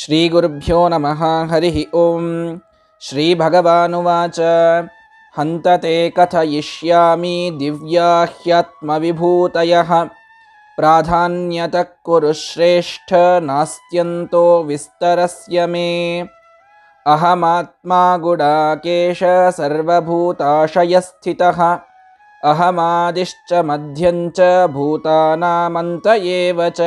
श्रीगुरुभ्यो नमः हरिः ॐ श्रीभगवानुवाच हन्त ते कथयिष्यामि दिव्या ह्यात्मविभूतयः प्राधान्यतः कुरु श्रेष्ठ नास्त्यन्तो विस्तरस्य मे अहमात्मा गुडाकेश सर्वभूताशयस्थितः अहमादिश्च मध्यञ्च भूतानामन्त एव च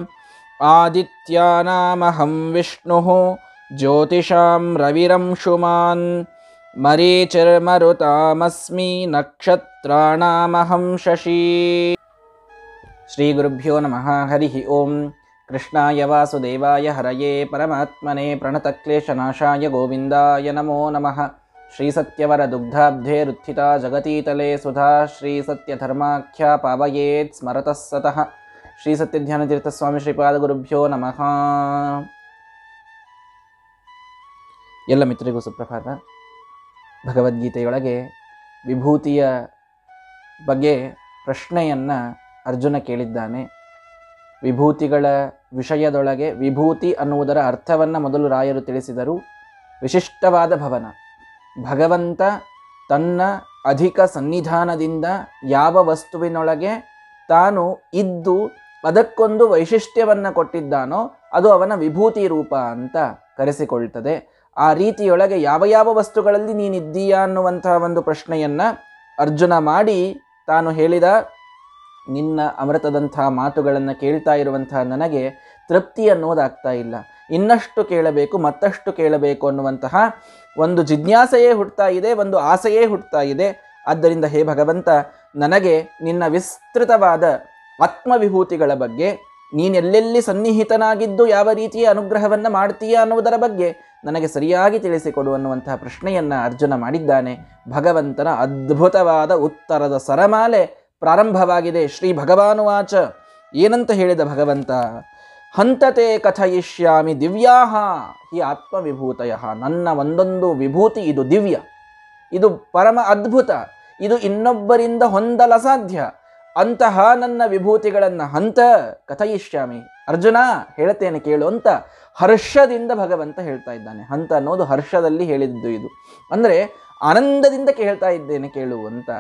आदित्यानामहं विष्णुः ज्योतिषां रविरंशुमान् मरीचिर्मरुतामस्मि नक्षत्राणामहं शशी श्रीगुरुभ्यो नमः हरिः ॐ कृष्णाय वासुदेवाय हरये परमात्मने प्रणतक्लेशनाशाय गोविन्दाय नमो नमः श्रीसत्यवरदुग्धाब्धे रुत्थिता जगतीतले सुधा श्रीसत्यधर्माख्या पावयेत् स्मरतः सतः ಶ್ರೀಸತ್ಯಧ್ಯಾನತೀರ್ಥಸ್ವಾಮಿ ಶ್ರೀಪಾದಗುರುಭ್ಯೋ ನಮಃ ಎಲ್ಲ ಮಿತ್ರರಿಗೂ ಸುಪ್ರಭಾತ ಭಗವದ್ಗೀತೆಯೊಳಗೆ ವಿಭೂತಿಯ ಬಗ್ಗೆ ಪ್ರಶ್ನೆಯನ್ನು ಅರ್ಜುನ ಕೇಳಿದ್ದಾನೆ ವಿಭೂತಿಗಳ ವಿಷಯದೊಳಗೆ ವಿಭೂತಿ ಅನ್ನುವುದರ ಅರ್ಥವನ್ನು ಮೊದಲು ರಾಯರು ತಿಳಿಸಿದರು ವಿಶಿಷ್ಟವಾದ ಭವನ ಭಗವಂತ ತನ್ನ ಅಧಿಕ ಸನ್ನಿಧಾನದಿಂದ ಯಾವ ವಸ್ತುವಿನೊಳಗೆ ತಾನು ಇದ್ದು ಅದಕ್ಕೊಂದು ವೈಶಿಷ್ಟ್ಯವನ್ನು ಕೊಟ್ಟಿದ್ದಾನೋ ಅದು ಅವನ ವಿಭೂತಿ ರೂಪ ಅಂತ ಕರೆಸಿಕೊಳ್ತದೆ ಆ ರೀತಿಯೊಳಗೆ ಯಾವ ಯಾವ ವಸ್ತುಗಳಲ್ಲಿ ನೀನಿದ್ದೀಯಾ ಅನ್ನುವಂತಹ ಒಂದು ಪ್ರಶ್ನೆಯನ್ನು ಅರ್ಜುನ ಮಾಡಿ ತಾನು ಹೇಳಿದ ನಿನ್ನ ಅಮೃತದಂತಹ ಮಾತುಗಳನ್ನು ಕೇಳ್ತಾ ಇರುವಂತಹ ನನಗೆ ತೃಪ್ತಿ ಅನ್ನೋದಾಗ್ತಾ ಇಲ್ಲ ಇನ್ನಷ್ಟು ಕೇಳಬೇಕು ಮತ್ತಷ್ಟು ಕೇಳಬೇಕು ಅನ್ನುವಂತಹ ಒಂದು ಜಿಜ್ಞಾಸೆಯೇ ಹುಟ್ಟುತ್ತಾ ಇದೆ ಒಂದು ಆಸೆಯೇ ಹುಟ್ಟುತ್ತಾ ಇದೆ ಆದ್ದರಿಂದ ಹೇ ಭಗವಂತ ನನಗೆ ನಿನ್ನ ವಿಸ್ತೃತವಾದ ಆತ್ಮವಿಭೂತಿಗಳ ಬಗ್ಗೆ ನೀನೆಲ್ಲೆಲ್ಲಿ ಸನ್ನಿಹಿತನಾಗಿದ್ದು ಯಾವ ರೀತಿಯ ಅನುಗ್ರಹವನ್ನು ಮಾಡ್ತೀಯಾ ಅನ್ನುವುದರ ಬಗ್ಗೆ ನನಗೆ ಸರಿಯಾಗಿ ತಿಳಿಸಿಕೊಡು ಅನ್ನುವಂತಹ ಪ್ರಶ್ನೆಯನ್ನು ಅರ್ಜುನ ಮಾಡಿದ್ದಾನೆ ಭಗವಂತನ ಅದ್ಭುತವಾದ ಉತ್ತರದ ಸರಮಾಲೆ ಪ್ರಾರಂಭವಾಗಿದೆ ಶ್ರೀ ಭಗವಾನುವಾಚ ಏನಂತ ಹೇಳಿದ ಭಗವಂತ ಹಂತತೆ ಕಥಯಿಷ್ಯಾಮಿ ದಿವ್ಯಾಹ ಈ ಆತ್ಮವಿಭೂತಯ ನನ್ನ ಒಂದೊಂದು ವಿಭೂತಿ ಇದು ದಿವ್ಯ ಇದು ಪರಮ ಅದ್ಭುತ ಇದು ಇನ್ನೊಬ್ಬರಿಂದ ಹೊಂದಲ ಸಾಧ್ಯ ಅಂತಹ ನನ್ನ ವಿಭೂತಿಗಳನ್ನು ಹಂತ ಕಥಯಿಷ್ಯಾಮಿ ಅರ್ಜುನ ಹೇಳ್ತೇನೆ ಕೇಳು ಅಂತ ಹರ್ಷದಿಂದ ಭಗವಂತ ಹೇಳ್ತಾ ಇದ್ದಾನೆ ಹಂತ ಅನ್ನೋದು ಹರ್ಷದಲ್ಲಿ ಹೇಳಿದ್ದು ಇದು ಅಂದರೆ ಆನಂದದಿಂದ ಕೇಳ್ತಾ ಇದ್ದೇನೆ ಕೇಳು ಅಂತ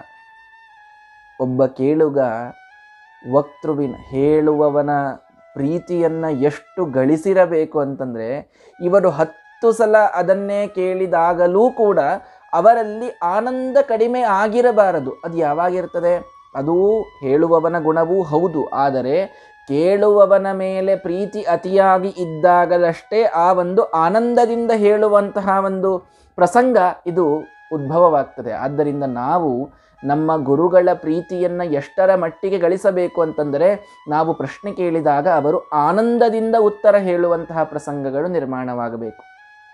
ಒಬ್ಬ ಕೇಳುಗ ವಕ್ತೃವಿನ ಹೇಳುವವನ ಪ್ರೀತಿಯನ್ನು ಎಷ್ಟು ಗಳಿಸಿರಬೇಕು ಅಂತಂದರೆ ಇವರು ಹತ್ತು ಸಲ ಅದನ್ನೇ ಕೇಳಿದಾಗಲೂ ಕೂಡ ಅವರಲ್ಲಿ ಆನಂದ ಕಡಿಮೆ ಆಗಿರಬಾರದು ಅದು ಯಾವಾಗಿರ್ತದೆ ಅದು ಹೇಳುವವನ ಗುಣವೂ ಹೌದು ಆದರೆ ಕೇಳುವವನ ಮೇಲೆ ಪ್ರೀತಿ ಅತಿಯಾಗಿ ಇದ್ದಾಗಲಷ್ಟೇ ಆ ಒಂದು ಆನಂದದಿಂದ ಹೇಳುವಂತಹ ಒಂದು ಪ್ರಸಂಗ ಇದು ಉದ್ಭವವಾಗ್ತದೆ ಆದ್ದರಿಂದ ನಾವು ನಮ್ಮ ಗುರುಗಳ ಪ್ರೀತಿಯನ್ನು ಎಷ್ಟರ ಮಟ್ಟಿಗೆ ಗಳಿಸಬೇಕು ಅಂತಂದರೆ ನಾವು ಪ್ರಶ್ನೆ ಕೇಳಿದಾಗ ಅವರು ಆನಂದದಿಂದ ಉತ್ತರ ಹೇಳುವಂತಹ ಪ್ರಸಂಗಗಳು ನಿರ್ಮಾಣವಾಗಬೇಕು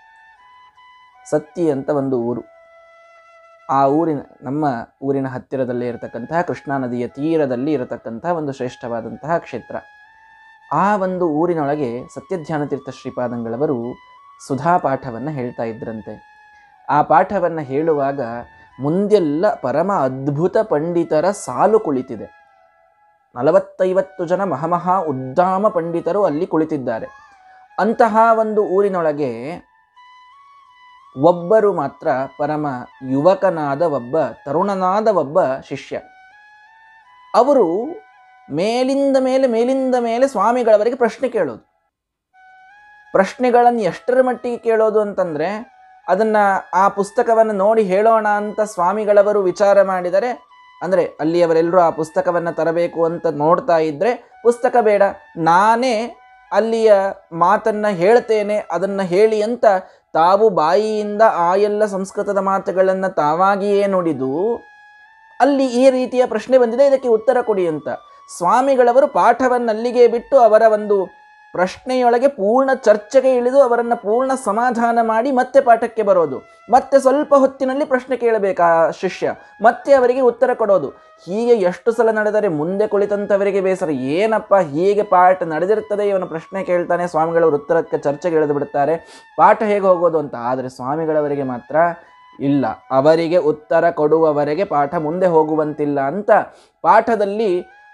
ಸತ್ತಿ ಅಂತ ಒಂದು ಊರು ಆ ಊರಿನ ನಮ್ಮ ಊರಿನ ಹತ್ತಿರದಲ್ಲೇ ಇರತಕ್ಕಂತಹ ಕೃಷ್ಣಾ ನದಿಯ ತೀರದಲ್ಲಿ ಇರತಕ್ಕಂತಹ ಒಂದು ಶ್ರೇಷ್ಠವಾದಂತಹ ಕ್ಷೇತ್ರ ಆ ಒಂದು ಊರಿನೊಳಗೆ ಸತ್ಯಧ್ಯಾನತೀರ್ಥ ಶ್ರೀಪಾದಂಗಳವರು ಸುಧಾ ಪಾಠವನ್ನು ಹೇಳ್ತಾ ಇದ್ರಂತೆ ಆ ಪಾಠವನ್ನು ಹೇಳುವಾಗ ಮುಂದೆಲ್ಲ ಪರಮ ಅದ್ಭುತ ಪಂಡಿತರ ಸಾಲು ಕುಳಿತಿದೆ ನಲವತ್ತೈವತ್ತು ಜನ ಮಹಾಮಹಾ ಉದ್ದಾಮ ಪಂಡಿತರು ಅಲ್ಲಿ ಕುಳಿತಿದ್ದಾರೆ ಅಂತಹ ಒಂದು ಊರಿನೊಳಗೆ ಒಬ್ಬರು ಮಾತ್ರ ಪರಮ ಯುವಕನಾದ ಒಬ್ಬ ತರುಣನಾದ ಒಬ್ಬ ಶಿಷ್ಯ ಅವರು ಮೇಲಿಂದ ಮೇಲೆ ಮೇಲಿಂದ ಮೇಲೆ ಸ್ವಾಮಿಗಳವರಿಗೆ ಪ್ರಶ್ನೆ ಕೇಳೋದು ಪ್ರಶ್ನೆಗಳನ್ನು ಎಷ್ಟರ ಮಟ್ಟಿಗೆ ಕೇಳೋದು ಅಂತಂದರೆ ಅದನ್ನು ಆ ಪುಸ್ತಕವನ್ನು ನೋಡಿ ಹೇಳೋಣ ಅಂತ ಸ್ವಾಮಿಗಳವರು ವಿಚಾರ ಮಾಡಿದರೆ ಅಂದರೆ ಅಲ್ಲಿಯವರೆಲ್ಲರೂ ಆ ಪುಸ್ತಕವನ್ನು ತರಬೇಕು ಅಂತ ನೋಡ್ತಾ ಇದ್ದರೆ ಪುಸ್ತಕ ಬೇಡ ನಾನೇ ಅಲ್ಲಿಯ ಮಾತನ್ನು ಹೇಳ್ತೇನೆ ಅದನ್ನು ಹೇಳಿ ಅಂತ ತಾವು ಬಾಯಿಯಿಂದ ಆ ಎಲ್ಲ ಸಂಸ್ಕೃತದ ಮಾತುಗಳನ್ನು ತಾವಾಗಿಯೇ ನುಡಿದು ಅಲ್ಲಿ ಈ ರೀತಿಯ ಪ್ರಶ್ನೆ ಬಂದಿದೆ ಇದಕ್ಕೆ ಉತ್ತರ ಕೊಡಿ ಅಂತ ಸ್ವಾಮಿಗಳವರು ಪಾಠವನ್ನು ಅಲ್ಲಿಗೆ ಬಿಟ್ಟು ಅವರ ಒಂದು ಪ್ರಶ್ನೆಯೊಳಗೆ ಪೂರ್ಣ ಚರ್ಚೆಗೆ ಇಳಿದು ಅವರನ್ನು ಪೂರ್ಣ ಸಮಾಧಾನ ಮಾಡಿ ಮತ್ತೆ ಪಾಠಕ್ಕೆ ಬರೋದು ಮತ್ತೆ ಸ್ವಲ್ಪ ಹೊತ್ತಿನಲ್ಲಿ ಪ್ರಶ್ನೆ ಕೇಳಬೇಕಾ ಶಿಷ್ಯ ಮತ್ತೆ ಅವರಿಗೆ ಉತ್ತರ ಕೊಡೋದು ಹೀಗೆ ಎಷ್ಟು ಸಲ ನಡೆದರೆ ಮುಂದೆ ಕುಳಿತಂಥವರಿಗೆ ಬೇಸರ ಏನಪ್ಪ ಹೀಗೆ ಪಾಠ ನಡೆದಿರ್ತದೆ ಇವನು ಪ್ರಶ್ನೆ ಕೇಳ್ತಾನೆ ಸ್ವಾಮಿಗಳವರು ಉತ್ತರಕ್ಕೆ ಚರ್ಚೆಗೆ ಇಳಿದು ಬಿಡ್ತಾರೆ ಪಾಠ ಹೇಗೆ ಹೋಗೋದು ಅಂತ ಆದರೆ ಸ್ವಾಮಿಗಳವರಿಗೆ ಮಾತ್ರ ಇಲ್ಲ ಅವರಿಗೆ ಉತ್ತರ ಕೊಡುವವರೆಗೆ ಪಾಠ ಮುಂದೆ ಹೋಗುವಂತಿಲ್ಲ ಅಂತ ಪಾಠದಲ್ಲಿ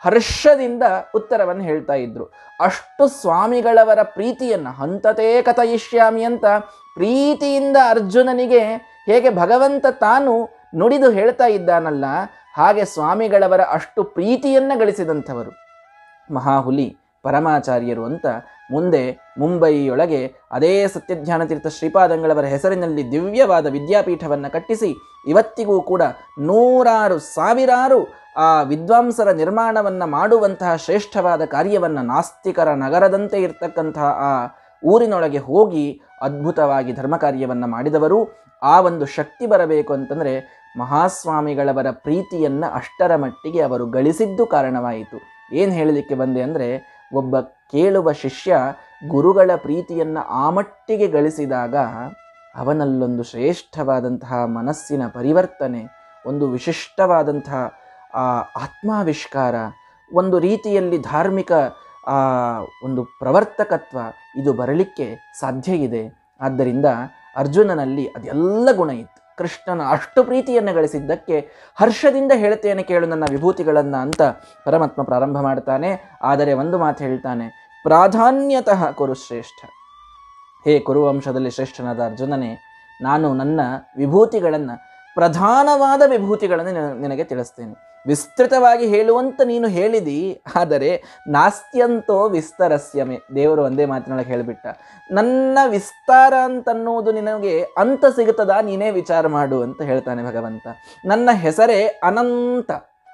ಹರ್ಷದಿಂದ ಉತ್ತರವನ್ನು ಹೇಳ್ತಾ ಇದ್ರು ಅಷ್ಟು ಸ್ವಾಮಿಗಳವರ ಪ್ರೀತಿಯನ್ನ ಹಂತತೆ ಕಥಯಿಷ್ಯಾಮಿ ಅಂತ ಪ್ರೀತಿಯಿಂದ ಅರ್ಜುನನಿಗೆ ಹೇಗೆ ಭಗವಂತ ತಾನು ನುಡಿದು ಹೇಳ್ತಾ ಇದ್ದಾನಲ್ಲ ಹಾಗೆ ಸ್ವಾಮಿಗಳವರ ಅಷ್ಟು ಪ್ರೀತಿಯನ್ನ ಗಳಿಸಿದಂಥವರು ಮಹಾಹುಲಿ ಪರಮಾಚಾರ್ಯರು ಅಂತ ಮುಂದೆ ಮುಂಬಯಿಯೊಳಗೆ ಅದೇ ಸತ್ಯಧ್ಯಾನತೀರ್ಥ ಶ್ರೀಪಾದಂಗಳವರ ಹೆಸರಿನಲ್ಲಿ ದಿವ್ಯವಾದ ವಿದ್ಯಾಪೀಠವನ್ನು ಕಟ್ಟಿಸಿ ಇವತ್ತಿಗೂ ಕೂಡ ನೂರಾರು ಸಾವಿರಾರು ಆ ವಿದ್ವಾಂಸರ ನಿರ್ಮಾಣವನ್ನು ಮಾಡುವಂತಹ ಶ್ರೇಷ್ಠವಾದ ಕಾರ್ಯವನ್ನು ನಾಸ್ತಿಕರ ನಗರದಂತೆ ಇರ್ತಕ್ಕಂತಹ ಆ ಊರಿನೊಳಗೆ ಹೋಗಿ ಅದ್ಭುತವಾಗಿ ಧರ್ಮ ಕಾರ್ಯವನ್ನು ಮಾಡಿದವರು ಆ ಒಂದು ಶಕ್ತಿ ಬರಬೇಕು ಅಂತಂದರೆ ಮಹಾಸ್ವಾಮಿಗಳವರ ಪ್ರೀತಿಯನ್ನು ಅಷ್ಟರ ಮಟ್ಟಿಗೆ ಅವರು ಗಳಿಸಿದ್ದು ಕಾರಣವಾಯಿತು ಏನು ಹೇಳಲಿಕ್ಕೆ ಬಂದೆ ಅಂದರೆ ಒಬ್ಬ ಕೇಳುವ ಶಿಷ್ಯ ಗುರುಗಳ ಪ್ರೀತಿಯನ್ನು ಆ ಮಟ್ಟಿಗೆ ಗಳಿಸಿದಾಗ ಅವನಲ್ಲೊಂದು ಶ್ರೇಷ್ಠವಾದಂತಹ ಮನಸ್ಸಿನ ಪರಿವರ್ತನೆ ಒಂದು ವಿಶಿಷ್ಟವಾದಂತಹ ಆ ಆತ್ಮಾವಿಷ್ಕಾರ ಒಂದು ರೀತಿಯಲ್ಲಿ ಧಾರ್ಮಿಕ ಆ ಒಂದು ಪ್ರವರ್ತಕತ್ವ ಇದು ಬರಲಿಕ್ಕೆ ಸಾಧ್ಯ ಇದೆ ಆದ್ದರಿಂದ ಅರ್ಜುನನಲ್ಲಿ ಅದೆಲ್ಲ ಗುಣ ಇತ್ತು ಕೃಷ್ಣನ ಅಷ್ಟು ಪ್ರೀತಿಯನ್ನು ಗಳಿಸಿದ್ದಕ್ಕೆ ಹರ್ಷದಿಂದ ಹೇಳ್ತೇನೆ ಕೇಳು ನನ್ನ ವಿಭೂತಿಗಳನ್ನು ಅಂತ ಪರಮಾತ್ಮ ಪ್ರಾರಂಭ ಮಾಡ್ತಾನೆ ಆದರೆ ಒಂದು ಮಾತು ಹೇಳ್ತಾನೆ ಪ್ರಾಧಾನ್ಯತಃ ಕುರುಶ್ರೇಷ್ಠ ಹೇ ಕುರುವಂಶದಲ್ಲಿ ಶ್ರೇಷ್ಠನಾದ ಅರ್ಜುನನೇ ನಾನು ನನ್ನ ವಿಭೂತಿಗಳನ್ನು ಪ್ರಧಾನವಾದ ವಿಭೂತಿಗಳನ್ನು ನಿನ- ನಿನಗೆ ತಿಳಿಸ್ತೇನೆ ವಿಸ್ತೃತವಾಗಿ ಹೇಳುವಂತ ನೀನು ಹೇಳಿದಿ ಆದರೆ ನಾಸ್ತ್ಯಂತೋ ವಿಸ್ತರಸ್ಯಮೆ ದೇವರು ಒಂದೇ ಮಾತಿನೊಳಗೆ ಹೇಳಿಬಿಟ್ಟ ನನ್ನ ವಿಸ್ತಾರ ಅಂತನ್ನುವುದು ನಿನಗೆ ಅಂತ ಸಿಗುತ್ತದಾ ನೀನೇ ವಿಚಾರ ಮಾಡು ಅಂತ ಹೇಳ್ತಾನೆ ಭಗವಂತ ನನ್ನ ಹೆಸರೇ ಅನಂತ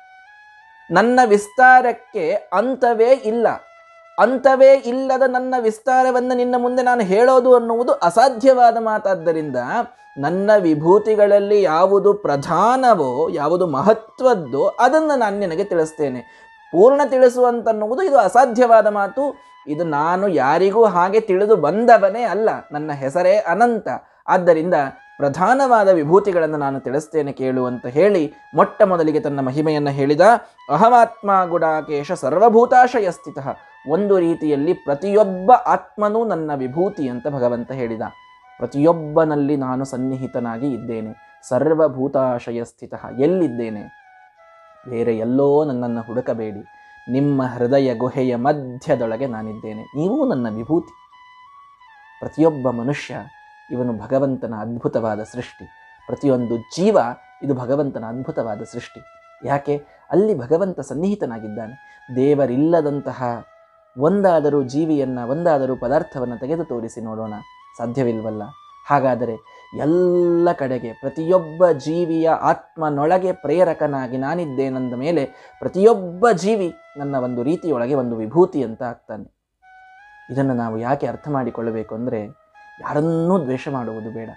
ನನ್ನ ವಿಸ್ತಾರಕ್ಕೆ ಅಂತವೇ ಇಲ್ಲ ಅಂತವೇ ಇಲ್ಲದ ನನ್ನ ವಿಸ್ತಾರವನ್ನು ನಿನ್ನ ಮುಂದೆ ನಾನು ಹೇಳೋದು ಅನ್ನುವುದು ಅಸಾಧ್ಯವಾದ ಮಾತಾದ್ದರಿಂದ ನನ್ನ ವಿಭೂತಿಗಳಲ್ಲಿ ಯಾವುದು ಪ್ರಧಾನವೋ ಯಾವುದು ಮಹತ್ವದ್ದೋ ಅದನ್ನು ನಾನು ನಿನಗೆ ತಿಳಿಸ್ತೇನೆ ಪೂರ್ಣ ತಿಳಿಸುವಂತನ್ನುವುದು ಇದು ಅಸಾಧ್ಯವಾದ ಮಾತು ಇದು ನಾನು ಯಾರಿಗೂ ಹಾಗೆ ತಿಳಿದು ಬಂದವನೇ ಅಲ್ಲ ನನ್ನ ಹೆಸರೇ ಅನಂತ ಆದ್ದರಿಂದ ಪ್ರಧಾನವಾದ ವಿಭೂತಿಗಳನ್ನು ನಾನು ತಿಳಿಸ್ತೇನೆ ಕೇಳು ಅಂತ ಹೇಳಿ ಮೊಟ್ಟ ಮೊದಲಿಗೆ ತನ್ನ ಮಹಿಮೆಯನ್ನು ಹೇಳಿದ ಅಹಮಾತ್ಮ ಗುಡಾಕೇಶ ಸರ್ವಭೂತಾಶಯ ಸ್ಥಿತ ಒಂದು ರೀತಿಯಲ್ಲಿ ಪ್ರತಿಯೊಬ್ಬ ಆತ್ಮನೂ ನನ್ನ ವಿಭೂತಿ ಅಂತ ಭಗವಂತ ಹೇಳಿದ ಪ್ರತಿಯೊಬ್ಬನಲ್ಲಿ ನಾನು ಸನ್ನಿಹಿತನಾಗಿ ಇದ್ದೇನೆ ಸರ್ವಭೂತಾಶಯ ಸ್ಥಿತ ಎಲ್ಲಿದ್ದೇನೆ ಬೇರೆ ಎಲ್ಲೋ ನನ್ನನ್ನು ಹುಡುಕಬೇಡಿ ನಿಮ್ಮ ಹೃದಯ ಗುಹೆಯ ಮಧ್ಯದೊಳಗೆ ನಾನಿದ್ದೇನೆ ನೀವೂ ನನ್ನ ವಿಭೂತಿ ಪ್ರತಿಯೊಬ್ಬ ಮನುಷ್ಯ ಇವನು ಭಗವಂತನ ಅದ್ಭುತವಾದ ಸೃಷ್ಟಿ ಪ್ರತಿಯೊಂದು ಜೀವ ಇದು ಭಗವಂತನ ಅದ್ಭುತವಾದ ಸೃಷ್ಟಿ ಯಾಕೆ ಅಲ್ಲಿ ಭಗವಂತ ಸನ್ನಿಹಿತನಾಗಿದ್ದಾನೆ ದೇವರಿಲ್ಲದಂತಹ ಒಂದಾದರೂ ಜೀವಿಯನ್ನು ಒಂದಾದರೂ ಪದಾರ್ಥವನ್ನು ತೆಗೆದು ತೋರಿಸಿ ನೋಡೋಣ ಸಾಧ್ಯವಿಲ್ವಲ್ಲ ಹಾಗಾದರೆ ಎಲ್ಲ ಕಡೆಗೆ ಪ್ರತಿಯೊಬ್ಬ ಜೀವಿಯ ಆತ್ಮನೊಳಗೆ ಪ್ರೇರಕನಾಗಿ ನಾನಿದ್ದೇನಂದ ಮೇಲೆ ಪ್ರತಿಯೊಬ್ಬ ಜೀವಿ ನನ್ನ ಒಂದು ರೀತಿಯೊಳಗೆ ಒಂದು ವಿಭೂತಿ ಅಂತ ಆಗ್ತಾನೆ ಇದನ್ನು ನಾವು ಯಾಕೆ ಅರ್ಥ ಮಾಡಿಕೊಳ್ಳಬೇಕು ಅಂದರೆ ಯಾರನ್ನೂ ದ್ವೇಷ ಮಾಡುವುದು ಬೇಡ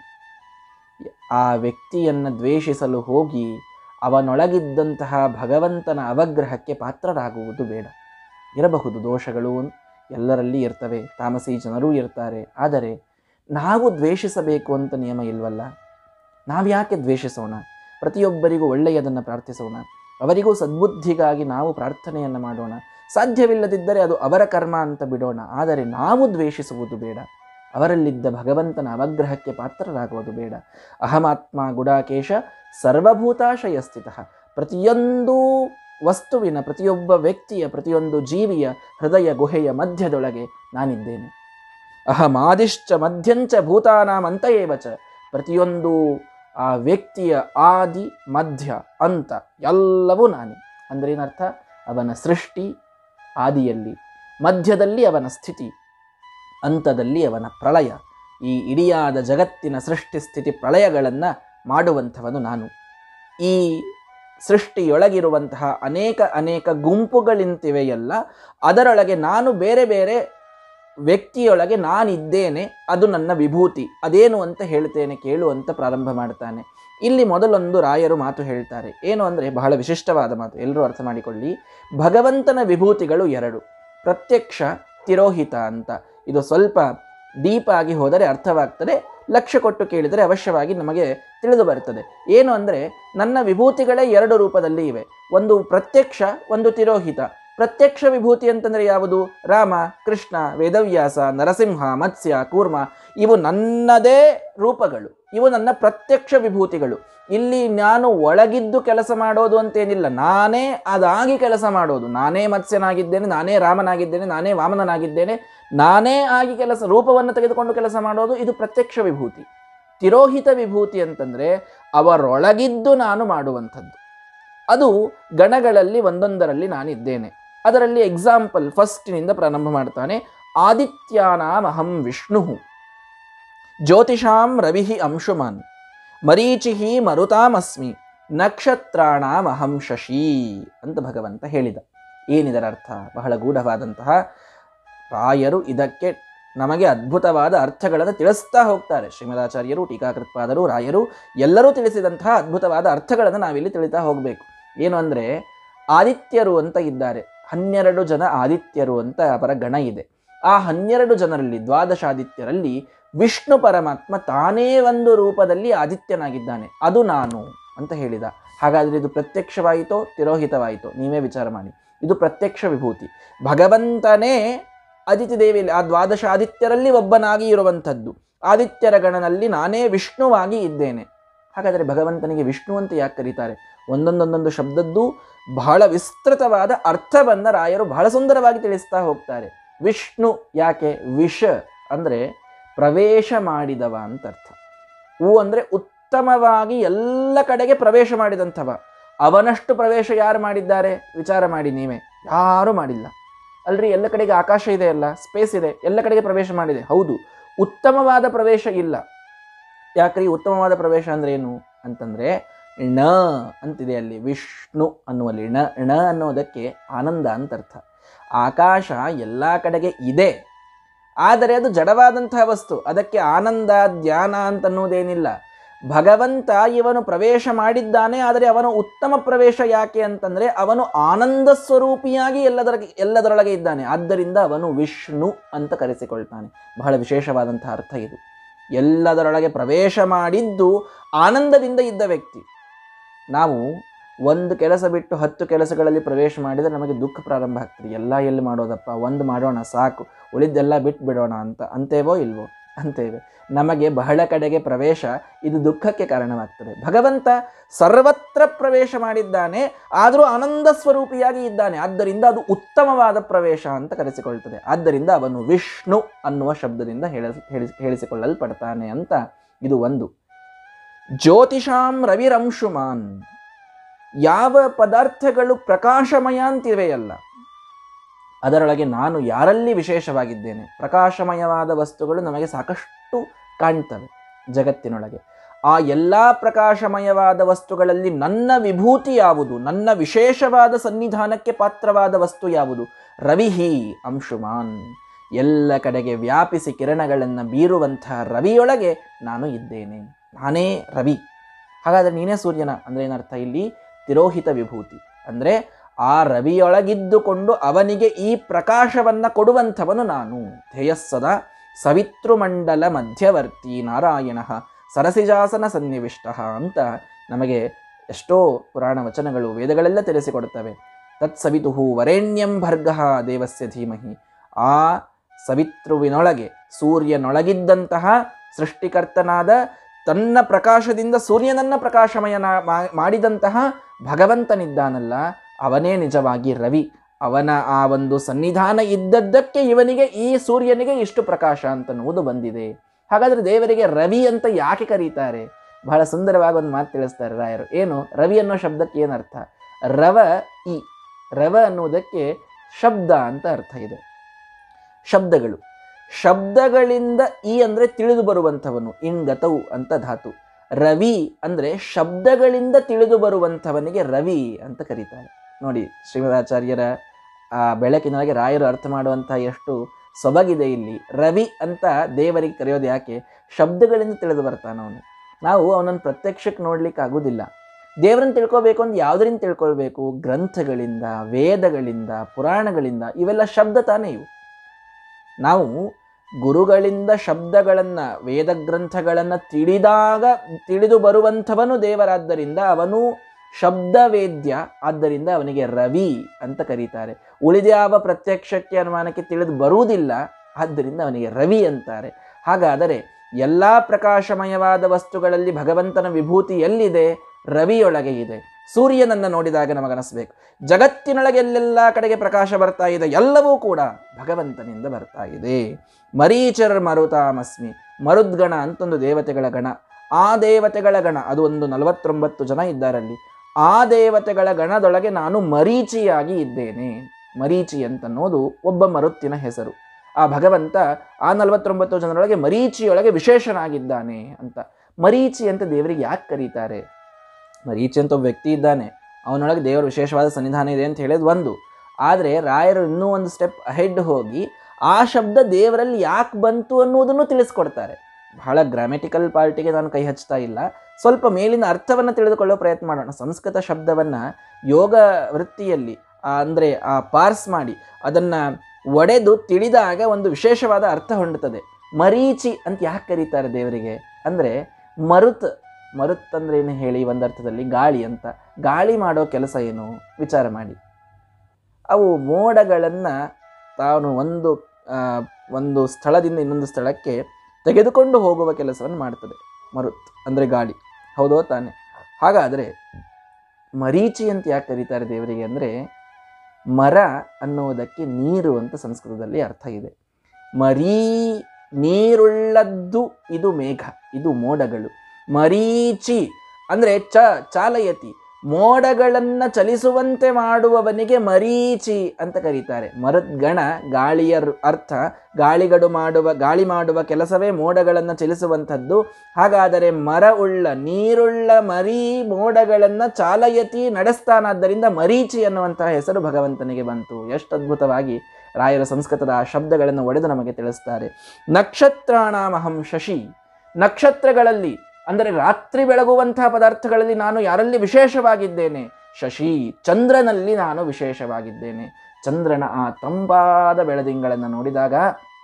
ಆ ವ್ಯಕ್ತಿಯನ್ನು ದ್ವೇಷಿಸಲು ಹೋಗಿ ಅವನೊಳಗಿದ್ದಂತಹ ಭಗವಂತನ ಅವಗ್ರಹಕ್ಕೆ ಪಾತ್ರರಾಗುವುದು ಬೇಡ ಇರಬಹುದು ದೋಷಗಳು ಎಲ್ಲರಲ್ಲಿ ಇರ್ತವೆ ತಾಮಸಿ ಜನರೂ ಇರ್ತಾರೆ ಆದರೆ ನಾವು ದ್ವೇಷಿಸಬೇಕು ಅಂತ ನಿಯಮ ಇಲ್ವಲ್ಲ ನಾವು ಯಾಕೆ ದ್ವೇಷಿಸೋಣ ಪ್ರತಿಯೊಬ್ಬರಿಗೂ ಒಳ್ಳೆಯದನ್ನು ಪ್ರಾರ್ಥಿಸೋಣ ಅವರಿಗೂ ಸದ್ಬುದ್ಧಿಗಾಗಿ ನಾವು ಪ್ರಾರ್ಥನೆಯನ್ನು ಮಾಡೋಣ ಸಾಧ್ಯವಿಲ್ಲದಿದ್ದರೆ ಅದು ಅವರ ಕರ್ಮ ಅಂತ ಬಿಡೋಣ ಆದರೆ ನಾವು ದ್ವೇಷಿಸುವುದು ಬೇಡ ಅವರಲ್ಲಿದ್ದ ಭಗವಂತನ ಅವಗ್ರಹಕ್ಕೆ ಪಾತ್ರರಾಗುವುದು ಬೇಡ ಅಹಮಾತ್ಮ ಗುಡಾಕೇಶ ಸರ್ವಭೂತಾಶಯ ಸ್ಥಿತ ಪ್ರತಿಯೊಂದು ವಸ್ತುವಿನ ಪ್ರತಿಯೊಬ್ಬ ವ್ಯಕ್ತಿಯ ಪ್ರತಿಯೊಂದು ಜೀವಿಯ ಹೃದಯ ಗುಹೆಯ ಮಧ್ಯದೊಳಗೆ ನಾನಿದ್ದೇನೆ ಅಹಮಾದಿಶ್ಚ ಮಧ್ಯಂಚ ಭೂತಾನಾಂ ಅಂತ ಏವಚ ಪ್ರತಿಯೊಂದು ಆ ವ್ಯಕ್ತಿಯ ಆದಿ ಮಧ್ಯ ಅಂತ ಎಲ್ಲವೂ ನಾನೇ ಅಂದ್ರೆ ಏನರ್ಥ ಅವನ ಸೃಷ್ಟಿ ಆದಿಯಲ್ಲಿ ಮಧ್ಯದಲ್ಲಿ ಅವನ ಸ್ಥಿತಿ ಅಂತದಲ್ಲಿ ಅವನ ಪ್ರಳಯ ಈ ಇಡಿಯಾದ ಜಗತ್ತಿನ ಸೃಷ್ಟಿ ಸ್ಥಿತಿ ಪ್ರಳಯಗಳನ್ನು ಮಾಡುವಂಥವನು ನಾನು ಈ ಸೃಷ್ಟಿಯೊಳಗಿರುವಂತಹ ಅನೇಕ ಅನೇಕ ಗುಂಪುಗಳಿಂತಿವೆಯಲ್ಲ ಅದರೊಳಗೆ ನಾನು ಬೇರೆ ಬೇರೆ ವ್ಯಕ್ತಿಯೊಳಗೆ ನಾನಿದ್ದೇನೆ ಅದು ನನ್ನ ವಿಭೂತಿ ಅದೇನು ಅಂತ ಹೇಳ್ತೇನೆ ಕೇಳು ಅಂತ ಪ್ರಾರಂಭ ಮಾಡ್ತಾನೆ ಇಲ್ಲಿ ಮೊದಲೊಂದು ರಾಯರು ಮಾತು ಹೇಳ್ತಾರೆ ಏನು ಅಂದರೆ ಬಹಳ ವಿಶಿಷ್ಟವಾದ ಮಾತು ಎಲ್ಲರೂ ಅರ್ಥ ಮಾಡಿಕೊಳ್ಳಿ ಭಗವಂತನ ವಿಭೂತಿಗಳು ಎರಡು ಪ್ರತ್ಯಕ್ಷ ತಿರೋಹಿತ ಅಂತ ಇದು ಸ್ವಲ್ಪ ಡೀಪ್ ಆಗಿ ಹೋದರೆ ಅರ್ಥವಾಗ್ತದೆ ಲಕ್ಷ್ಯ ಕೊಟ್ಟು ಕೇಳಿದರೆ ಅವಶ್ಯವಾಗಿ ನಮಗೆ ತಿಳಿದು ಬರ್ತದೆ ಏನು ಅಂದರೆ ನನ್ನ ವಿಭೂತಿಗಳೇ ಎರಡು ರೂಪದಲ್ಲಿ ಇವೆ ಒಂದು ಪ್ರತ್ಯಕ್ಷ ಒಂದು ತಿರೋಹಿತ ಪ್ರತ್ಯಕ್ಷ ವಿಭೂತಿ ಅಂತಂದ್ರೆ ಯಾವುದು ರಾಮ ಕೃಷ್ಣ ವೇದವ್ಯಾಸ ನರಸಿಂಹ ಮತ್ಸ್ಯ ಕೂರ್ಮ ಇವು ನನ್ನದೇ ರೂಪಗಳು ಇವು ನನ್ನ ಪ್ರತ್ಯಕ್ಷ ವಿಭೂತಿಗಳು ಇಲ್ಲಿ ನಾನು ಒಳಗಿದ್ದು ಕೆಲಸ ಮಾಡೋದು ಅಂತೇನಿಲ್ಲ ನಾನೇ ಅದಾಗಿ ಕೆಲಸ ಮಾಡೋದು ನಾನೇ ಮತ್ಸ್ಯನಾಗಿದ್ದೇನೆ ನಾನೇ ರಾಮನಾಗಿದ್ದೇನೆ ನಾನೇ ವಾಮನನಾಗಿದ್ದೇನೆ ನಾನೇ ಆಗಿ ಕೆಲಸ ರೂಪವನ್ನು ತೆಗೆದುಕೊಂಡು ಕೆಲಸ ಮಾಡೋದು ಇದು ಪ್ರತ್ಯಕ್ಷ ವಿಭೂತಿ ತಿರೋಹಿತ ವಿಭೂತಿ ಅಂತಂದ್ರೆ ಅವರೊಳಗಿದ್ದು ನಾನು ಮಾಡುವಂಥದ್ದು ಅದು ಗಣಗಳಲ್ಲಿ ಒಂದೊಂದರಲ್ಲಿ ನಾನಿದ್ದೇನೆ ಅದರಲ್ಲಿ ಎಕ್ಸಾಂಪಲ್ ಫಸ್ಟಿನಿಂದ ಪ್ರಾರಂಭ ಮಾಡ್ತಾನೆ ಆದಿತ್ಯಾನಾಮಹಂ ವಿಷ್ಣು ಜ್ಯೋತಿಷಾಂ ರವಿ ಅಂಶುಮಾನ್ ಮರೀಚಿ ಮರುತಾಮಸ್ಮಿ ನಕ್ಷತ್ರಾಣಾಮಹಂ ಶಶಿ ಅಂತ ಭಗವಂತ ಹೇಳಿದ ಏನಿದರ ಅರ್ಥ ಬಹಳ ಗೂಢವಾದಂತಹ ರಾಯರು ಇದಕ್ಕೆ ನಮಗೆ ಅದ್ಭುತವಾದ ಅರ್ಥಗಳನ್ನು ತಿಳಿಸ್ತಾ ಹೋಗ್ತಾರೆ ಶ್ರೀಮದಾಚಾರ್ಯರು ಟೀಕಾಕೃತ್ಪಾದರು ರಾಯರು ಎಲ್ಲರೂ ತಿಳಿಸಿದಂತಹ ಅದ್ಭುತವಾದ ಅರ್ಥಗಳನ್ನು ನಾವಿಲ್ಲಿ ತಿಳಿತಾ ಹೋಗಬೇಕು ಏನು ಅಂದರೆ ಆದಿತ್ಯರು ಅಂತ ಇದ್ದಾರೆ ಹನ್ನೆರಡು ಜನ ಆದಿತ್ಯರು ಅಂತ ಅವರ ಗಣ ಇದೆ ಆ ಹನ್ನೆರಡು ಜನರಲ್ಲಿ ದ್ವಾದಶಾದಿತ್ಯರಲ್ಲಿ ವಿಷ್ಣು ಪರಮಾತ್ಮ ತಾನೇ ಒಂದು ರೂಪದಲ್ಲಿ ಆದಿತ್ಯನಾಗಿದ್ದಾನೆ ಅದು ನಾನು ಅಂತ ಹೇಳಿದ ಹಾಗಾದರೆ ಇದು ಪ್ರತ್ಯಕ್ಷವಾಯಿತೋ ತಿರೋಹಿತವಾಯಿತೋ ನೀವೇ ವಿಚಾರ ಮಾಡಿ ಇದು ಪ್ರತ್ಯಕ್ಷ ವಿಭೂತಿ ಭಗವಂತನೇ ಅದಿತಿ ದೇವಿಯಲ್ಲಿ ಆ ದ್ವಾದಶ ಆದಿತ್ಯರಲ್ಲಿ ಒಬ್ಬನಾಗಿ ಇರುವಂಥದ್ದು ಆದಿತ್ಯರ ಗಣನಲ್ಲಿ ನಾನೇ ವಿಷ್ಣುವಾಗಿ ಇದ್ದೇನೆ ಹಾಗಾದರೆ ಭಗವಂತನಿಗೆ ವಿಷ್ಣು ಅಂತ ಯಾಕೆ ಕರೀತಾರೆ ಒಂದೊಂದೊಂದೊಂದು ಶಬ್ದದ್ದು ಬಹಳ ವಿಸ್ತೃತವಾದ ಅರ್ಥವನ್ನು ರಾಯರು ಬಹಳ ಸುಂದರವಾಗಿ ತಿಳಿಸ್ತಾ ಹೋಗ್ತಾರೆ ವಿಷ್ಣು ಯಾಕೆ ವಿಷ ಅಂದರೆ ಪ್ರವೇಶ ಮಾಡಿದವ ಅಂತ ಅರ್ಥ ಹೂ ಅಂದರೆ ಉತ್ತಮವಾಗಿ ಎಲ್ಲ ಕಡೆಗೆ ಪ್ರವೇಶ ಮಾಡಿದಂಥವ ಅವನಷ್ಟು ಪ್ರವೇಶ ಯಾರು ಮಾಡಿದ್ದಾರೆ ವಿಚಾರ ಮಾಡಿ ನೀವೇ ಯಾರೂ ಮಾಡಿಲ್ಲ ಅಲ್ರಿ ಎಲ್ಲ ಕಡೆಗೆ ಆಕಾಶ ಇದೆ ಅಲ್ಲ ಸ್ಪೇಸ್ ಇದೆ ಎಲ್ಲ ಕಡೆಗೆ ಪ್ರವೇಶ ಮಾಡಿದೆ ಹೌದು ಉತ್ತಮವಾದ ಪ್ರವೇಶ ಇಲ್ಲ ಯಾಕ್ರಿ ಉತ್ತಮವಾದ ಪ್ರವೇಶ ಅಂದ್ರೆ ಏನು ಅಂತಂದ್ರೆ ಣ ಅಂತಿದೆ ಅಲ್ಲಿ ವಿಷ್ಣು ಅನ್ನುವಲ್ಲಿ ಣ ಣ ಅನ್ನೋದಕ್ಕೆ ಆನಂದ ಅಂತ ಅರ್ಥ ಆಕಾಶ ಎಲ್ಲ ಕಡೆಗೆ ಇದೆ ಆದರೆ ಅದು ಜಡವಾದಂತಹ ವಸ್ತು ಅದಕ್ಕೆ ಆನಂದ ಧ್ಯಾನ ಅಂತನ್ನುವುದೇನಿಲ್ಲ ಭಗವಂತ ಇವನು ಪ್ರವೇಶ ಮಾಡಿದ್ದಾನೆ ಆದರೆ ಅವನ ಉತ್ತಮ ಪ್ರವೇಶ ಯಾಕೆ ಅಂತಂದ್ರೆ ಅವನು ಆನಂದ ಸ್ವರೂಪಿಯಾಗಿ ಎಲ್ಲದರ ಎಲ್ಲದರೊಳಗೆ ಇದ್ದಾನೆ ಆದ್ದರಿಂದ ಅವನು ವಿಷ್ಣು ಅಂತ ಕರೆಸಿಕೊಳ್ತಾನೆ ಬಹಳ ವಿಶೇಷವಾದಂತಹ ಅರ್ಥ ಇದು ಎಲ್ಲದರೊಳಗೆ ಪ್ರವೇಶ ಮಾಡಿದ್ದು ಆನಂದದಿಂದ ಇದ್ದ ವ್ಯಕ್ತಿ ನಾವು ಒಂದು ಕೆಲಸ ಬಿಟ್ಟು ಹತ್ತು ಕೆಲಸಗಳಲ್ಲಿ ಪ್ರವೇಶ ಮಾಡಿದರೆ ನಮಗೆ ದುಃಖ ಪ್ರಾರಂಭ ಆಗ್ತದೆ ಎಲ್ಲ ಎಲ್ಲಿ ಮಾಡೋದಪ್ಪ ಒಂದು ಮಾಡೋಣ ಸಾಕು ಉಳಿದೆಲ್ಲ ಬಿಟ್ಟು ಬಿಡೋಣ ಅಂತ ಅಂತೇವೋ ಇಲ್ವೋ ಅಂತೇವೆ ನಮಗೆ ಬಹಳ ಕಡೆಗೆ ಪ್ರವೇಶ ಇದು ದುಃಖಕ್ಕೆ ಕಾರಣವಾಗ್ತದೆ ಭಗವಂತ ಸರ್ವತ್ರ ಪ್ರವೇಶ ಮಾಡಿದ್ದಾನೆ ಆದರೂ ಆನಂದ ಸ್ವರೂಪಿಯಾಗಿ ಇದ್ದಾನೆ ಆದ್ದರಿಂದ ಅದು ಉತ್ತಮವಾದ ಪ್ರವೇಶ ಅಂತ ಕರೆಸಿಕೊಳ್ತದೆ ಆದ್ದರಿಂದ ಅವನು ವಿಷ್ಣು ಅನ್ನುವ ಶಬ್ದದಿಂದ ಹೇಳ ಹೇಳಿ- ಹೇಳಿಸಿಕೊಳ್ಳಲ್ಪಡ್ತಾನೆ ಅಂತ ಇದು ಒಂದು ಜ್ಯೋತಿಷಾಂ ರವಿರಂಶುಮಾನ್ ಯಾವ ಪದಾರ್ಥಗಳು ಪ್ರಕಾಶಮಯ ಅಂತಿವೆಯಲ್ಲ ಅದರೊಳಗೆ ನಾನು ಯಾರಲ್ಲಿ ವಿಶೇಷವಾಗಿದ್ದೇನೆ ಪ್ರಕಾಶಮಯವಾದ ವಸ್ತುಗಳು ನಮಗೆ ಸಾಕಷ್ಟು ಕಾಣ್ತವೆ ಜಗತ್ತಿನೊಳಗೆ ಆ ಎಲ್ಲ ಪ್ರಕಾಶಮಯವಾದ ವಸ್ತುಗಳಲ್ಲಿ ನನ್ನ ವಿಭೂತಿ ಯಾವುದು ನನ್ನ ವಿಶೇಷವಾದ ಸನ್ನಿಧಾನಕ್ಕೆ ಪಾತ್ರವಾದ ವಸ್ತು ಯಾವುದು ರವಿಹಿ ಅಂಶುಮಾನ್ ಎಲ್ಲ ಕಡೆಗೆ ವ್ಯಾಪಿಸಿ ಕಿರಣಗಳನ್ನು ಬೀರುವಂತಹ ರವಿಯೊಳಗೆ ನಾನು ಇದ್ದೇನೆ ನಾನೇ ರವಿ ಹಾಗಾದರೆ ನೀನೇ ಸೂರ್ಯನ ಅಂದರೆ ಏನರ್ಥ ಇಲ್ಲಿ ತಿರೋಹಿತ ವಿಭೂತಿ ಅಂದರೆ ಆ ರವಿಯೊಳಗಿದ್ದುಕೊಂಡು ಅವನಿಗೆ ಈ ಪ್ರಕಾಶವನ್ನು ಕೊಡುವಂಥವನು ನಾನು ಧ್ಯೇಯಸ್ಸದ ಸವಿತೃಮಂಡಲ ಮಧ್ಯವರ್ತಿ ನಾರಾಯಣ ಸರಸಿಜಾಸನ ಸನ್ನಿವಿಷ್ಟ ಅಂತ ನಮಗೆ ಎಷ್ಟೋ ಪುರಾಣ ವಚನಗಳು ವೇದಗಳೆಲ್ಲ ತಿಳಿಸಿಕೊಡುತ್ತವೆ ತತ್ಸವಿತು ವರೇಣ್ಯಂ ಭರ್ಗ ದೇವಸ್ಯ ಧೀಮಹಿ ಆ ಸವಿತೃವಿನೊಳಗೆ ಸೂರ್ಯನೊಳಗಿದ್ದಂತಹ ಸೃಷ್ಟಿಕರ್ತನಾದ ತನ್ನ ಪ್ರಕಾಶದಿಂದ ಸೂರ್ಯನನ್ನ ಪ್ರಕಾಶಮಯನ ಮಾ- ಮಾಡಿದಂತಹ ಭಗವಂತನಿದ್ದಾನಲ್ಲ ಅವನೇ ನಿಜವಾಗಿ ರವಿ ಅವನ ಆ ಒಂದು ಸನ್ನಿಧಾನ ಇದ್ದದ್ದಕ್ಕೆ ಇವನಿಗೆ ಈ ಸೂರ್ಯನಿಗೆ ಇಷ್ಟು ಪ್ರಕಾಶ ಅಂತನ್ನುವುದು ಬಂದಿದೆ ಹಾಗಾದ್ರೆ ದೇವರಿಗೆ ರವಿ ಅಂತ ಯಾಕೆ ಕರೀತಾರೆ ಬಹಳ ಸುಂದರವಾಗಿ ಒಂದು ಮಾತು ತಿಳಿಸ್ತಾರೆ ರಾಯರು ಏನು ರವಿ ಅನ್ನೋ ಶಬ್ದಕ್ಕೆ ಏನರ್ಥ ರವ ಇ ರವ ಅನ್ನುವುದಕ್ಕೆ ಶಬ್ದ ಅಂತ ಅರ್ಥ ಇದೆ ಶಬ್ದಗಳು ಶಬ್ದಗಳಿಂದ ಈ ಅಂದರೆ ತಿಳಿದು ಬರುವಂಥವನು ಇನ್ಗತವು ಅಂತ ಧಾತು ರವಿ ಅಂದರೆ ಶಬ್ದಗಳಿಂದ ತಿಳಿದು ಬರುವಂಥವನಿಗೆ ರವಿ ಅಂತ ಕರೀತಾರೆ ನೋಡಿ ಶ್ರೀಮದಾಚಾರ್ಯರ ಆ ಬೆಳಕಿನೊಳಗೆ ರಾಯರು ಅರ್ಥ ಮಾಡುವಂತಹ ಎಷ್ಟು ಸೊಬಗಿದೆ ಇಲ್ಲಿ ರವಿ ಅಂತ ದೇವರಿಗೆ ಕರೆಯೋದು ಯಾಕೆ ಶಬ್ದಗಳಿಂದ ತಿಳಿದು ಬರ್ತಾನೆ ಅವನು ನಾವು ಅವನನ್ನು ಪ್ರತ್ಯಕ್ಷಕ್ಕೆ ನೋಡ್ಲಿಕ್ಕೆ ಆಗುವುದಿಲ್ಲ ದೇವರನ್ನು ತಿಳ್ಕೊಬೇಕು ಅಂತ ಯಾವುದರಿಂದ ತಿಳ್ಕೊಳ್ಬೇಕು ಗ್ರಂಥಗಳಿಂದ ವೇದಗಳಿಂದ ಪುರಾಣಗಳಿಂದ ಇವೆಲ್ಲ ಶಬ್ದ ತಾನೇ ಇವು ನಾವು ಗುರುಗಳಿಂದ ಶಬ್ದಗಳನ್ನು ವೇದ ಗ್ರಂಥಗಳನ್ನು ತಿಳಿದಾಗ ತಿಳಿದು ಬರುವಂಥವನು ದೇವರಾದ್ದರಿಂದ ಅವನು ಶಬ್ದವೇದ್ಯ ಆದ್ದರಿಂದ ಅವನಿಗೆ ರವಿ ಅಂತ ಕರೀತಾರೆ ಉಳಿದ್ಯಾವ ಪ್ರತ್ಯಕ್ಷಕ್ಕೆ ಅನುಮಾನಕ್ಕೆ ತಿಳಿದು ಬರುವುದಿಲ್ಲ ಆದ್ದರಿಂದ ಅವನಿಗೆ ರವಿ ಅಂತಾರೆ ಹಾಗಾದರೆ ಎಲ್ಲ ಪ್ರಕಾಶಮಯವಾದ ವಸ್ತುಗಳಲ್ಲಿ ಭಗವಂತನ ವಿಭೂತಿ ಎಲ್ಲಿದೆ ರವಿಯೊಳಗೆ ಇದೆ ಸೂರ್ಯನನ್ನು ನೋಡಿದಾಗ ನಮಗನಿಸ್ಬೇಕು ಜಗತ್ತಿನೊಳಗೆ ಎಲ್ಲೆಲ್ಲ ಕಡೆಗೆ ಪ್ರಕಾಶ ಬರ್ತಾ ಇದೆ ಎಲ್ಲವೂ ಕೂಡ ಭಗವಂತನಿಂದ ಬರ್ತಾ ಇದೆ ಮರೀಚರ್ ಮರುತಾಮಸ್ಮಿ ಮರುದ್ಗಣ ಅಂತೊಂದು ದೇವತೆಗಳ ಗಣ ಆ ದೇವತೆಗಳ ಗಣ ಅದು ಒಂದು ನಲವತ್ತೊಂಬತ್ತು ಜನ ಇದ್ದಾರಲ್ಲಿ ಆ ದೇವತೆಗಳ ಗಣದೊಳಗೆ ನಾನು ಮರೀಚಿಯಾಗಿ ಇದ್ದೇನೆ ಮರೀಚಿ ಅಂತನ್ನೋದು ಒಬ್ಬ ಮರುತ್ತಿನ ಹೆಸರು ಆ ಭಗವಂತ ಆ ನಲವತ್ತೊಂಬತ್ತು ಜನರೊಳಗೆ ಮರೀಚಿಯೊಳಗೆ ವಿಶೇಷನಾಗಿದ್ದಾನೆ ಅಂತ ಮರೀಚಿ ಅಂತ ದೇವರಿಗೆ ಯಾಕೆ ಕರೀತಾರೆ ಮರೀಚಿ ಅಂತ ಒಬ್ಬ ವ್ಯಕ್ತಿ ಇದ್ದಾನೆ ಅವನೊಳಗೆ ದೇವರ ವಿಶೇಷವಾದ ಸನ್ನಿಧಾನ ಇದೆ ಅಂತ ಹೇಳೋದು ಒಂದು ಆದರೆ ರಾಯರು ಇನ್ನೂ ಒಂದು ಸ್ಟೆಪ್ ಅಹೆಡ್ ಹೋಗಿ ಆ ಶಬ್ದ ದೇವರಲ್ಲಿ ಯಾಕೆ ಬಂತು ಅನ್ನೋದನ್ನು ತಿಳಿಸ್ಕೊಡ್ತಾರೆ ಬಹಳ ಗ್ರಾಮೆಟಿಕಲ್ ಪಾರ್ಟಿಗೆ ನಾನು ಕೈ ಹಚ್ತಾ ಇಲ್ಲ ಸ್ವಲ್ಪ ಮೇಲಿನ ಅರ್ಥವನ್ನು ತಿಳಿದುಕೊಳ್ಳೋ ಪ್ರಯತ್ನ ಮಾಡೋಣ ಸಂಸ್ಕೃತ ಶಬ್ದವನ್ನು ಯೋಗ ವೃತ್ತಿಯಲ್ಲಿ ಅಂದರೆ ಆ ಪಾರ್ಸ್ ಮಾಡಿ ಅದನ್ನು ಒಡೆದು ತಿಳಿದಾಗ ಒಂದು ವಿಶೇಷವಾದ ಅರ್ಥ ಹೊಂದುತ್ತದೆ ಮರೀಚಿ ಅಂತ ಯಾಕೆ ಕರೀತಾರೆ ದೇವರಿಗೆ ಅಂದರೆ ಮರುತ್ ಮರುತ್ ಅಂದ್ರೆ ಏನು ಹೇಳಿ ಒಂದರ್ಥದಲ್ಲಿ ಗಾಳಿ ಅಂತ ಗಾಳಿ ಮಾಡೋ ಕೆಲಸ ಏನು ವಿಚಾರ ಮಾಡಿ ಅವು ಮೋಡಗಳನ್ನು ತಾನು ಒಂದು ಆ, ಒಂದು ಸ್ಥಳದಿಂದ ಇನ್ನೊಂದು ಸ್ಥಳಕ್ಕೆ ತೆಗೆದುಕೊಂಡು ಹೋಗುವ ಕೆಲಸವನ್ನು ಮಾಡ್ತದೆ ಮರುತ್ ಅಂದರೆ ಗಾಳಿ ಹೌದೋ ತಾನೆ ಹಾಗಾದರೆ ಮರೀಚಿ ಅಂತ ಯಾಕೆ ಕರೀತಾರೆ ದೇವರಿಗೆ ಅಂದರೆ ಮರ ಅನ್ನುವುದಕ್ಕೆ ನೀರು ಅಂತ ಸಂಸ್ಕೃತದಲ್ಲಿ ಅರ್ಥ ಇದೆ ಮರೀ ನೀರುಳ್ಳದ್ದು ಇದು ಮೇಘ ಇದು ಮೋಡಗಳು ಮರೀಚಿ ಅಂದರೆ ಚ ಚಾಲಯತಿ ಮೋಡಗಳನ್ನು ಚಲಿಸುವಂತೆ ಮಾಡುವವನಿಗೆ ಮರೀಚಿ ಅಂತ ಕರೀತಾರೆ ಮರುದ್ಗಣ ಗಾಳಿಯ ರ್- ಅರ್ಥ ಗಾಳಿಗಡು ಮಾಡುವ ಗಾಳಿ ಮಾಡುವ ಕೆಲಸವೇ ಮೋಡಗಳನ್ನು ಚಲಿಸುವಂಥದ್ದು ಹಾಗಾದರೆ ಮರ ಉಳ್ಳ ನೀರುಳ್ಳ ಮರಿ ಮೋಡಗಳನ್ನು ಚಾಲಯತಿ ನಡೆಸ್ತಾನಾದ್ದರಿಂದ ಮರೀಚಿ ಅನ್ನುವಂತಹ ಹೆಸರು ಭಗವಂತನಿಗೆ ಬಂತು ಎಷ್ಟು ಅದ್ಭುತವಾಗಿ ರಾಯರ ಸಂಸ್ಕೃತದ ಆ ಶಬ್ದಗಳನ್ನು ಒಡೆದು ನಮಗೆ ತಿಳಿಸ್ತಾರೆ ನಕ್ಷತ್ರಾಣಾಮಹಂ ಶಶಿ ನಕ್ಷತ್ರಗಳಲ್ಲಿ ಅಂದರೆ ರಾತ್ರಿ ಬೆಳಗುವಂತಹ ಪದಾರ್ಥಗಳಲ್ಲಿ ನಾನು ಯಾರಲ್ಲಿ ವಿಶೇಷವಾಗಿದ್ದೇನೆ ಶಶಿ ಚಂದ್ರನಲ್ಲಿ ನಾನು ವಿಶೇಷವಾಗಿದ್ದೇನೆ ಚಂದ್ರನ ಆ ತಂಪಾದ ಬೆಳದಿಂಗಳನ್ನು ನೋಡಿದಾಗ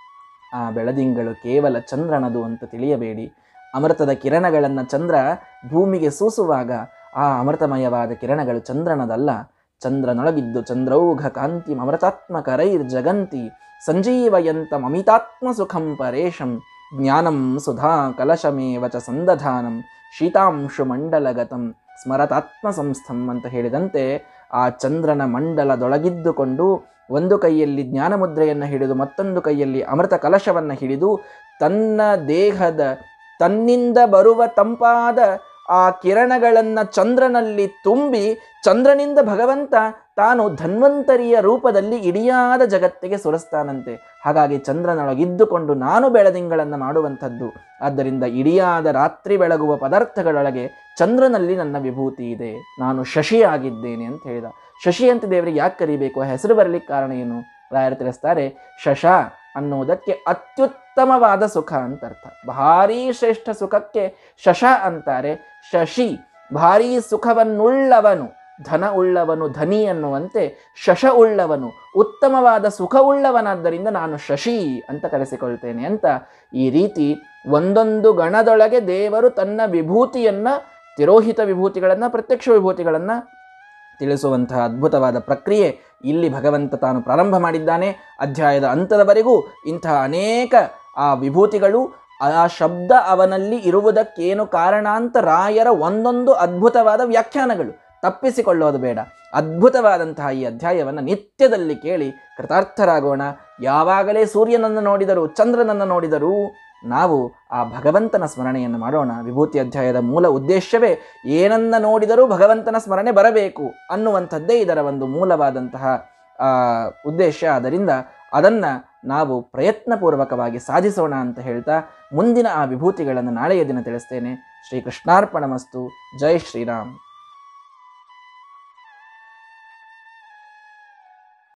ಆ ಬೆಳದಿಂಗಳು ಕೇವಲ ಚಂದ್ರನದು ಅಂತ ತಿಳಿಯಬೇಡಿ ಅಮೃತದ ಕಿರಣಗಳನ್ನು ಚಂದ್ರ ಭೂಮಿಗೆ ಸೂಸುವಾಗ ಆ ಅಮೃತಮಯವಾದ ಕಿರಣಗಳು ಚಂದ್ರನದಲ್ಲ ಚಂದ್ರನೊಳಗಿದ್ದು ಚಂದ್ರೌಘ ಕಾಂತಿ ಅಮೃತಾತ್ಮಕರೈರ್ ಜಗಂತಿ ಸಂಜೀವಯಂತ ಮಮಿತಾತ್ಮ ಸುಖಂ ಪರೇಶಂ ಜ್ಞಾನಂ ಸುಧಾ ಕಲಶಮೇವ ಚ ಸಂದಧಾನಂ ಶೀತಾಂಶು ಮಂಡಲಗತಂ ಸ್ಮರತಾತ್ಮ ಸಂಸ್ಥಂ ಅಂತ ಹೇಳಿದಂತೆ ಆ ಚಂದ್ರನ ಮಂಡಲದೊಳಗಿದ್ದುಕೊಂಡು ಒಂದು ಕೈಯಲ್ಲಿ ಜ್ಞಾನ ಮುದ್ರೆಯನ್ನು ಹಿಡಿದು ಮತ್ತೊಂದು ಕೈಯಲ್ಲಿ ಅಮೃತ ಕಲಶವನ್ನು ಹಿಡಿದು ತನ್ನ ದೇಹದ ತನ್ನಿಂದ ಬರುವ ತಂಪಾದ ಆ ಕಿರಣಗಳನ್ನು ಚಂದ್ರನಲ್ಲಿ ತುಂಬಿ ಚಂದ್ರನಿಂದ ಭಗವಂತ ತಾನು ಧನ್ವಂತರಿಯ ರೂಪದಲ್ಲಿ ಇಡಿಯಾದ ಜಗತ್ತಿಗೆ ಸುರಿಸ್ತಾನಂತೆ ಹಾಗಾಗಿ ಚಂದ್ರನೊಳಗಿದ್ದುಕೊಂಡು ನಾನು ಬೆಳದಿಂಗಳನ್ನು ಮಾಡುವಂಥದ್ದು ಆದ್ದರಿಂದ ಇಡಿಯಾದ ರಾತ್ರಿ ಬೆಳಗುವ ಪದಾರ್ಥಗಳೊಳಗೆ ಚಂದ್ರನಲ್ಲಿ ನನ್ನ ವಿಭೂತಿ ಇದೆ ನಾನು ಶಶಿಯಾಗಿದ್ದೇನೆ ಅಂತ ಹೇಳಿದ ಶಶಿ ಅಂತ ದೇವರಿಗೆ ಯಾಕೆ ಕರಿಬೇಕು ಆ ಹೆಸರು ಬರಲಿಕ್ಕೆ ಕಾರಣ ಏನು ರಾಯರು ತಿಳಿಸ್ತಾರೆ ಶಶ ಅನ್ನುವುದಕ್ಕೆ ಅತ್ಯುತ್ತಮವಾದ ಸುಖ ಅಂತ ಅರ್ಥ ಭಾರೀ ಶ್ರೇಷ್ಠ ಸುಖಕ್ಕೆ ಶಶ ಅಂತಾರೆ ಶಶಿ ಭಾರೀ ಸುಖವನ್ನುಳ್ಳವನು ಧನ ಉಳ್ಳವನು ಧನಿ ಅನ್ನುವಂತೆ ಶಶ ಉಳ್ಳವನು ಉತ್ತಮವಾದ ಸುಖ ಉಳ್ಳವನಾದ್ದರಿಂದ ನಾನು ಶಶಿ ಅಂತ ಕರೆಸಿಕೊಳ್ತೇನೆ ಅಂತ ಈ ರೀತಿ ಒಂದೊಂದು ಗಣದೊಳಗೆ ದೇವರು ತನ್ನ ವಿಭೂತಿಯನ್ನ ತಿರೋಹಿತ ವಿಭೂತಿಗಳನ್ನು ಪ್ರತ್ಯಕ್ಷ ವಿಭೂತಿಗಳನ್ನು ತಿಳಿಸುವಂತಹ ಅದ್ಭುತವಾದ ಪ್ರಕ್ರಿಯೆ ಇಲ್ಲಿ ಭಗವಂತ ತಾನು ಪ್ರಾರಂಭ ಮಾಡಿದ್ದಾನೆ ಅಧ್ಯಾಯದ ಅಂತದವರೆಗೂ ಇಂತಹ ಅನೇಕ ಆ ವಿಭೂತಿಗಳು ಆ ಶಬ್ದ ಅವನಲ್ಲಿ ಇರುವುದಕ್ಕೇನು ಕಾರಣ ಅಂತ ರಾಯರ ಒಂದೊಂದು ಅದ್ಭುತವಾದ ವ್ಯಾಖ್ಯಾನಗಳು ತಪ್ಪಿಸಿಕೊಳ್ಳೋದು ಬೇಡ ಅದ್ಭುತವಾದಂತಹ ಈ ಅಧ್ಯಾಯವನ್ನು ನಿತ್ಯದಲ್ಲಿ ಕೇಳಿ ಕೃತಾರ್ಥರಾಗೋಣ ಯಾವಾಗಲೇ ಸೂರ್ಯನನ್ನು ನೋಡಿದರೂ ಚಂದ್ರನನ್ನು ನೋಡಿದರೂ ನಾವು ಆ ಭಗವಂತನ ಸ್ಮರಣೆಯನ್ನು ಮಾಡೋಣ ವಿಭೂತಿ ಅಧ್ಯಾಯದ ಮೂಲ ಉದ್ದೇಶವೇ ಏನನ್ನ ನೋಡಿದರೂ ಭಗವಂತನ ಸ್ಮರಣೆ ಬರಬೇಕು ಅನ್ನುವಂಥದ್ದೇ ಇದರ ಒಂದು ಮೂಲವಾದಂತಹ ಆ, ಉದ್ದೇಶ ಆದ್ದರಿಂದ ಅದನ್ನು ನಾವು ಪ್ರಯತ್ನಪೂರ್ವಕವಾಗಿ ಸಾಧಿಸೋಣ ಅಂತ ಹೇಳ್ತಾ ಮುಂದಿನ ಆ ವಿಭೂತಿಗಳನ್ನು ನಾಳೆಯ ದಿನ ತಿಳಿಸ್ತೇನೆ ಶ್ರೀ ಕೃಷ್ಣಾರ್ಪಣಮಸ್ತು ಜೈ ಶ್ರೀರಾಮ್